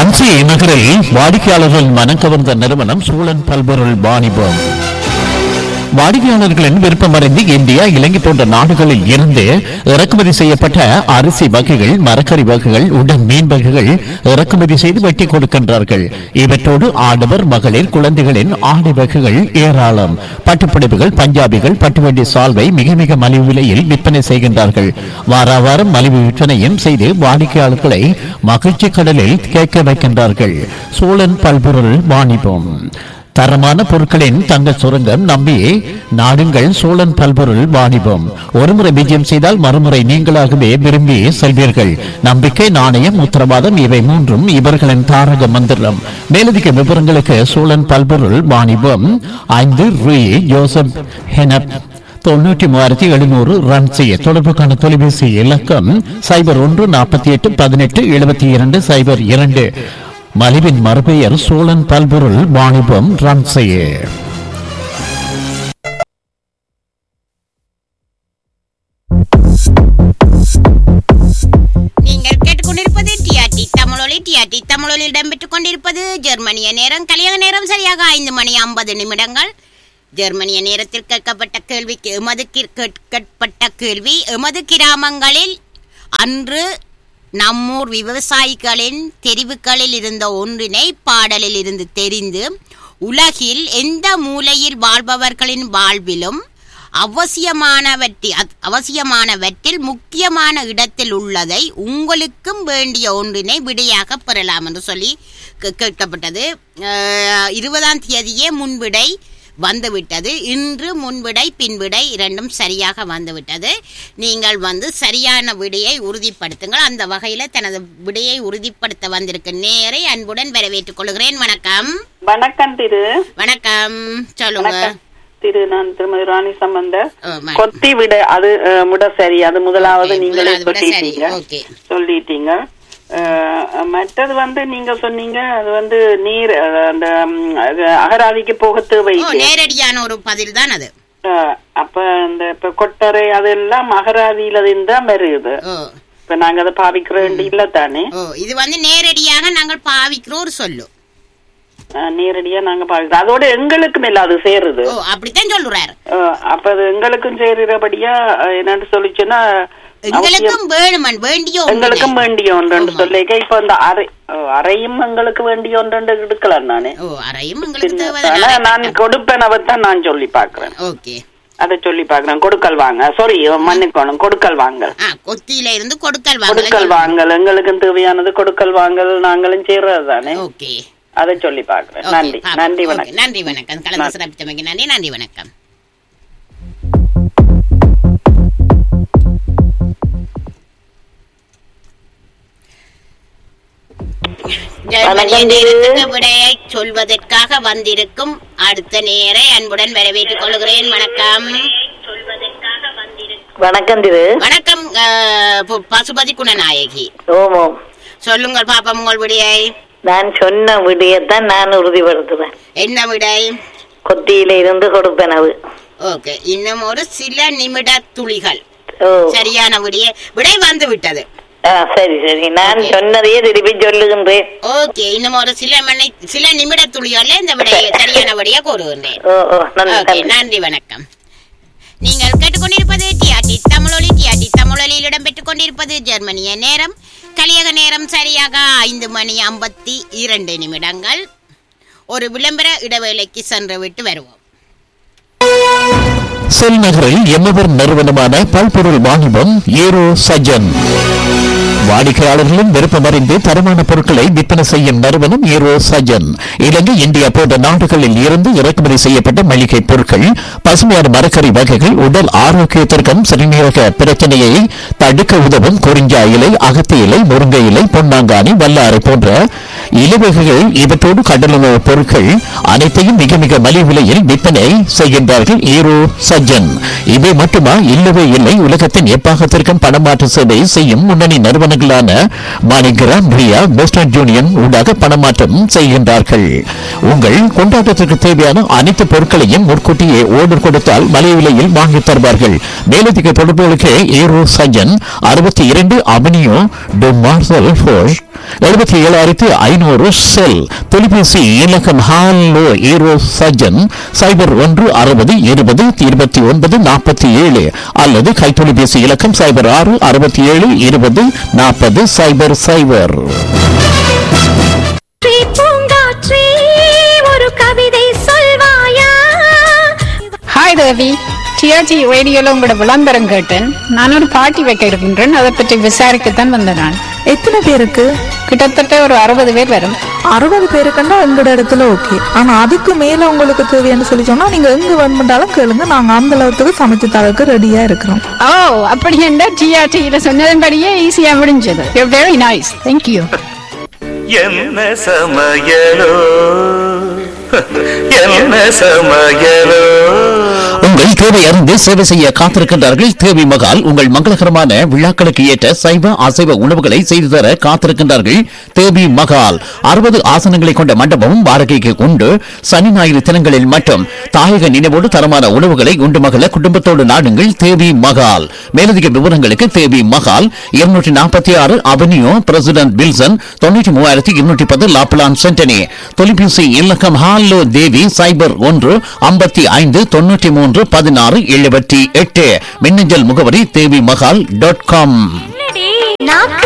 ரன்சி நகரில் வாடிக்கையாளர்கள் மனம் கவர்ந்த நிறுவனம் சூழன் பல்பொருள் வாணிபம் வாடிக்கையாளர்களின் விருப்பமறிந்து இந்தியா இலங்கை போன்ற நாடுகளில் இருந்து இறக்குமதி செய்யப்பட்ட அரிசி வகைகள் மரக்கறி வகைகள் உடன் மீன் வகைகள் இறக்குமதி செய்து வெட்டி கொடுக்கின்றார்கள் இவற்றோடு ஆடவர் மகளிர் குழந்தைகளின் ஆடை வகைகள் ஏராளம் பட்டுப்புடவைகள் பஞ்சாபிகள் பட்டுவண்டி சால்வை மிக மிக மலிவு விலையில் விற்பனை செய்கின்றார்கள் வாரா வாரம் மலிவு விற்பனையும் செய்து வாடிக்கையாளர்களை மகிழ்ச்சி கடலில் கேட்க வைக்கின்றார்கள் சோழன் பல்பொருள் வாணிபம் தரமான பொருட்களின் தங்க சுரங்கம் நம்பி நாடுங்கள் சோழன் பல்பொருள் வாணிபம் ஒருமுறை விஜயம் செய்தால் மறுமுறை நீங்களாகவே விரும்பி செல்வீர்கள் நம்பிக்கை நாணயம் உத்தரவாதம் இவை மூன்றும் இவர்களின் தாரக மந்திரம் மேலதிக விவரங்களுக்கு சோழன் பல்பொருள் வாணிபம் ஐந்து ரூ ஜோசப் ஹெனப் தொண்ணூற்றி மூவாயிரத்தி எழுநூறு ரன் செய்ய தொடர்புக்கான தொலைபேசி இலக்கம் சைபர் ஒன்று நாற்பத்தி எட்டு பதினெட்டு எழுபத்தி இரண்டு சைபர் இரண்டு மலிவின் மறுபெயர் சோழன் பல்பொருள் வாணிபம் ரன் செய்ய நீங்கள் கேட்டுக்கொண்டிருப்பது டிஆர்டி தமிழொலி டிஆர்டி தமிழொலி இடம்பெற்றுக் கொண்டிருப்பது ஜெர்மனிய நேரம் கலியக நேரம் சரியாக ஐந்து மணி ஐம்பது நிமிடங்கள் ஜெர்மனிய நேரத்தில் கேட்கப்பட்ட கேள்விக்கு எமது கி- கேட்கப்பட்ட கேள்வி எமது கிராமங்களில் அன்று நம்மூர் விவசாயிகளின் தெரிவுகளில் இருந்த ஒன்றினை பாடலில் இருந்து தெரிந்து உலகில் எந்த மூலையில் வாழ்பவர்களின் வாழ்விலும் அவசியமானவற்றி அத்- அவசியமானவற்றில் முக்கியமான இடத்தில் உள்ளதை உங்களுக்கும் வேண்டிய ஒன்றினை விடையாக பெறலாம் என்று சொல்லி கே- கேட்கப்பட்டது அஹ், இருபதாம் தேதியே முன்விடை வந்துவிட்டது இன்று முன்விடை பின்விடை இரண்டும் சரியாக வந்துவிட்டது நீங்கள் வந்து சரியான விடையை உறுதிப்படுத்துங்கள் அந்த வகையில் தனது விடையை உறுதிப்படுத்த வந்திருக்கும் நேரை அன்புடன் வரவேற்றுக் கொள்கிறேன் வணக்கம் வணக்கம் திரு வணக்கம் சொல்லுங்க வணக்கம் திரு நான் திருமதி ராணி சம்பந்தர் ஓ, ம- கொத்தி விட அது அஹ், முட சரி அது முதலாவது Okay, நீங்களே முதலாவது விட சரி, சொல்லிட்டீங்க okay. சொல்லிட்டீங்க அஹ், மற்றது வந்து நீங்க சொன்னீங்க அது வந்து நீர் அஹ், அந்த ம், அது அகராதிக்கு போக தேவை ஓ நேரடியான ஒரு பதில் தான் அது அஹ், அப்ப இந்த இப்ப கொட்டரை அதெல்லாம் அகராதியில தான் வருது ஓ இப்ப நாங்க அதை பாவிக்கிற வேண்டி இல்ல தானே ஓ இது வந்து நேரடியாக நாங்கள் பாவிக்கிற ஒரு சொல்லு அஹ், நேரடியா நாங்க பாவிக்கிறோம் அதோட எங்களுக்கும் இல்ல அது சேருது ஓ அப்படித்தான் சொல்றாரு அஹ், அப்ப அது எங்களுக்கும் சேருறபடியா அஹ், என்னன்னு சொல்லிச்சுன்னா அவசியம் எங்களுக்கும் வேணுமன் வேண்டிய ஒன்றினை. எங்களுக்கும் வேண்டிய ஒன்று ஆமா. சொல்லிக்க இப்ப இந்த அறை அஹ், அறையும் எங்களுக்கு வேண்டிய ஒன்று எடுக்கலாம் நானு ஓ அறையும் உங்களுக்கு ஆனா தேவைதான் நான் கொடுப்பேன் அவத்தான் நான் சொல்லி பாக்குறேன் ஓகே அதை சொல்லி பாக்குறேன் கொடுக்கல் வாங்க சாரி மன்னிக்கணும் கொடுக்கல் வாங்கல் ஆ கொத்தியில இருந்து கொடுக்கல் கொடுக்கல் வாங்கல் வாங்கல் எங்களுக்கும் தேவையானது கொடுக்கல் வாங்கல் நாங்களும் செய்யறது தானே ஓகே அதை சொல்லி பாக்குறேன் ஓகே, நன்றி பாப்போம். நன்றி ஓகே, வணக்கம் நன்றி வணக்கம் கலந்து சிறப்பித்தமைக்கு நன்றி நன்றி வணக்கம் ஜெர்மனிய நேரத்துக்கு விடையை சொல்வதற்காக வந்திருக்கும் அடுத்த நேரை அன்புடன் வரவேற்றுக் கொள்கிறேன் வணக்கம் வணக்கம் திரு வணக்கம் அஹ், பு- பசுபதி குணநாயகி ஓம் ஓம் சொல்லுங்கள் பாப்பா உங்கள் விடையை நான் சொன்ன விடியத்தான் நான் உறுதிப்படுத்துவேன் என்ன விடை கொத்தியில இருந்து கொடுப்பேன் அது ஓகே இன்னும் ஒரு சில நிமிட துளிகள் ஓ சரியான விடைய விடை வந்து விட்டது ஆ சரி சரி நான் Okay. சொன்னதையே திருப்பி சொல்லுகின்றேன் ஓகே இன்னும் ஒரு சில மணி சில நிமிட துளிகள்ல இந்த விடையை சரியான விடையை கூறுகின்றேன் ஓ ஓ நன்றி ஓகே நன்றி நன்றி வணக்கம் நீங்கள் கேட்டுக்கொண்டிருப்பது டிஆர்டி தமிழொலி டிஆர்டி தமிழொலியில் இடம்பெற்றுக் கொண்டிருப்பது ஜெர்மனிய நேரம் கலியக நேரம் சரியாக ஐந்து மணி ஐம்பத்தி இரண்டு நிமிடங்கள் ஒரு விளம்பர இடைவேளைக்கு சென்று விட்டு வருவோம் செல் நகரில் எம்மவர் நிறுவனமான பல்பொருள் வாணிபம் ஏரோ சஜன் வாடிக்கையாளர்களின் விருப்பமறிந்து தரமான பொருட்களை விற்பனை செய்யும் நிறுவனம் ஏரோ சஜன் இலங்கை இந்தியா போன்ற நாடுகளில் இருந்து இறக்குமதி செய்யப்பட்ட மளிகை பொருட்கள் பசுமையான மரக்கறி வகைகள் உடல் ஆரோக்கியத்திற்கும் சிறுநீரக பிரச்சனையை தடுக்க உதவும் குறிஞ்சா இலை அகத்தி இலை முருங்கை இலை பொன்னாங்கானி வல்லாறு போன்ற இலவகைகள் இவற்றோடு கடலுணவு பொருட்கள் அனைத்தையும் மிக மிக மலிவு விலையில் விற்பனை செய்கின்றார்கள் ஈரோ சஜ்ஜன் இவை மட்டுமா இல்லவே இல்லை உலகத்தின் எப்பாகத்திற்கும் பணமாற்று சேவை செய்யும் முன்னணி நிறுவனங்களான மாணிகிராம் ரியா வெஸ்டர்ன் யூனியன் ஊடாக பணமாற்றம் செய்கின்றார்கள் உங்கள் கொண்டாட்டத்திற்கு தேவையான அனைத்து பொருட்களையும் முன்கூட்டியே ஓர்டர் கொடுத்தால் மலிவு விலையில் வாங்கித் தருவார்கள் மேலதிக தொடர்புகளுக்கு ஈரோ சஜ்ஜன் அறுபத்தி இரண்டு அவனியோ டு மார்சல் ஃபோஷ் எழுபத்தி ஏழாயிரத்தி ஐநூறு பதினோரு செல் தொலைபேசி இலக்கம் ஹாலோ ஏரோ சஜன் சைபர் ஒன்று அறுபது இருபது இருபத்தி ஒன்பது நாற்பத்தி ஏழு அல்லது கைத்தொலைபேசி இலக்கம் சைபர் ஆறு அறுபத்தி ஏழு இருபது நாற்பது சைபர் சைபர் பூங்காற்றே, பூங்காற்றே, ஒரு கவிதை சொல்வாயா ஹாய் தேவி டிஆர்ஜி ரேடியோல உங்களோட விளம்பரம் கேட்டேன் நான் ஒரு பார்ட்டி வைக்க இருக்கின்றேன் அதை பற்றி விசாரிக்கத்தான் வந்தேன் நான் எத்தனை பேருக்கு கிட்டத்தட்ட ஒரு அறுபது பேர் வரும் அறுபது பேருக்குன்னா எங்களோட இடத்துல ஓகே ஆனா அதுக்கு மேல உங்களுக்கு தேவைன்னு சொல்லி சொன்னா நீங்க எங்க வேணுமென்றாலும் கேளுங்க நாங்க அந்த அளவுக்கு சமைச்சு தரக்கு ரெடியா இருக்கிறோம் ஓ அப்படி என்ன டிஆர்டியில சொன்னதன்படியே ஈஸியா முடிஞ்சது வெரி நைஸ் தேங்க்யூ என்ன சமையலோ என்ன சமையலோ உங்கள் தேவை அறிந்து சேவை செய்ய காத்திருக்கின்றார்கள் தேவி மகால் உங்கள் மங்களகரமான விழாக்களுக்கு ஏற்ற சைவ அசைவ உணவுகளை செய்து தர காத்திருக்கின்றார்கள் தேவி மகால் அறுபது ஆசனங்களை கொண்ட மண்டபமும் வாடகைக்கு உண்டு சனி ஞாயிறு தினங்களில் மட்டும் தாயக நினைவோடு தரமான உணவுகளை உண்டு மகள குடும்பத்தோடு நாடுங்கள் தேவி மகால் மேலதிக விவரங்களுக்கு தேவி மகால் இருநூற்றி நாற்பத்தி ஆறு அவென்யூ பிரசிடென்ட் வில்சன் தொண்ணூற்றி மூவாயிரத்தி இருநூற்றி பத்து லாப்லான் சென்டனி தொலைபேசி இலக்கம் ஹாலோ தேவி சைபர் ஒன்று ஐம்பத்தி ஐந்து தொண்ணூற்றி மூன்று பதினாறு எழுபத்தி எட்டு மின்னஞ்சல் முகவரி தேவி மகால் டாட் காம் நாக்கு